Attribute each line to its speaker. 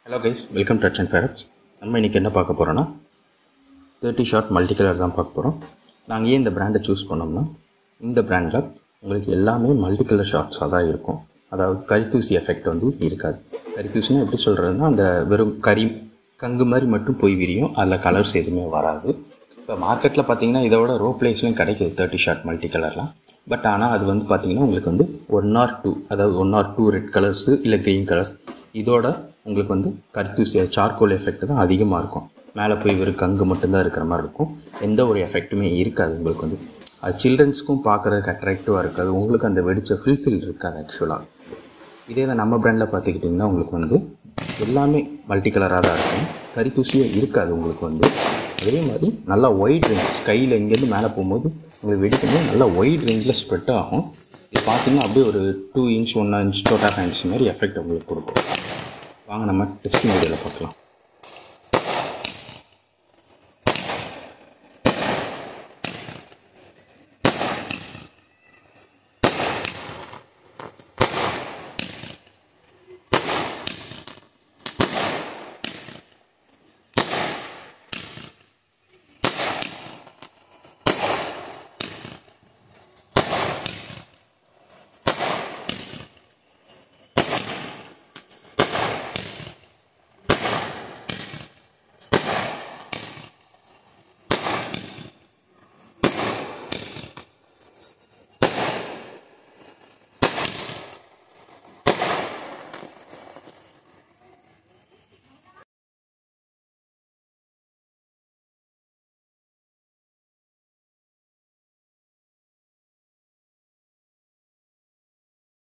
Speaker 1: hello guys welcome to and ஃபேரப்ஸ் நம்ம இன்றைக்கி என்ன பார்க்க போகிறோன்னா தேர்ட்டி ஷார்ட் மல்டி கலர் தான் பார்க்க போகிறோம் நாங்கள் ஏன் இந்த பிராண்டை சூஸ் பண்ணோம்னா இந்த பிராண்டில் உங்களுக்கு எல்லாமே மல்டி கலர் ஷார்ட்ஸாக தான் இருக்கும் அதாவது கரித்தூசி எஃபெக்ட் வந்து இருக்காது கரித்தூசினா எப்படி சொல்கிறதுனா அந்த வெறும் கறி கங்கு மாதிரி மட்டும் போய் விரியும் அதில் கலர்ஸ் எதுவுமே வராது இப்போ மார்க்கெட்டில் பார்த்தீங்கன்னா இதோட ரோ பிளேஸ்லையும் கிடைக்குது தேர்ட்டி ஷார்ட் மல்டி கலர்லாம் பட் ஆனால் அது வந்து பார்த்தீங்கன்னா உங்களுக்கு வந்து ஒன் ஆர் டூ அதாவது one or two red colours இல்லை க்ரீன் கலர்ஸ் இதோட உங்களுக்கு வந்து கருத்தூசி சார்கோல் எஃபெக்ட் தான் அதிகமாக இருக்கும் மேலே போய் வெறும் கங்கு மட்டும்தான் இருக்கிற மாதிரி இருக்கும் எந்த ஒரு எஃபெக்ட்டுமே இருக்காது உங்களுக்கு வந்து அது சில்ட்ரன்ஸ்க்கும் பார்க்குறதுக்கு அட்ராக்டிவாக இருக்காது உங்களுக்கு அந்த வெடிச்ச ஃபில்ஃபில் இருக்காது ஆக்சுவலாக இதே தான் நம்ம பிராண்டில் பார்த்துக்கிட்டிங்கன்னா உங்களுக்கு வந்து எல்லாமே மல்டி கலராக தான் இருக்கும் கரித்தூசியே இருக்காது உங்களுக்கு வந்து அதே மாதிரி நல்லா ஒயிட் ரேஞ்ச் ஸ்கையில் இங்கேருந்து மேலே போகும்போது உங்களுக்கு வெடிக்கும்போது நல்லா ஒயிட் ரேஞ்சில் ஸ்ப்ரெட் ஆகும் இது பார்த்தீங்கன்னா அப்படியே ஒரு டூ இன்ச் ஒன் இன்ச் டோட்டா ஃபேன்ஸ் மாதிரி எஃபெக்ட் உங்களுக்கு கொடுக்கும் வாங்க நம்ம டெஸ்டிங் வீடியோவில் பார்க்கலாம்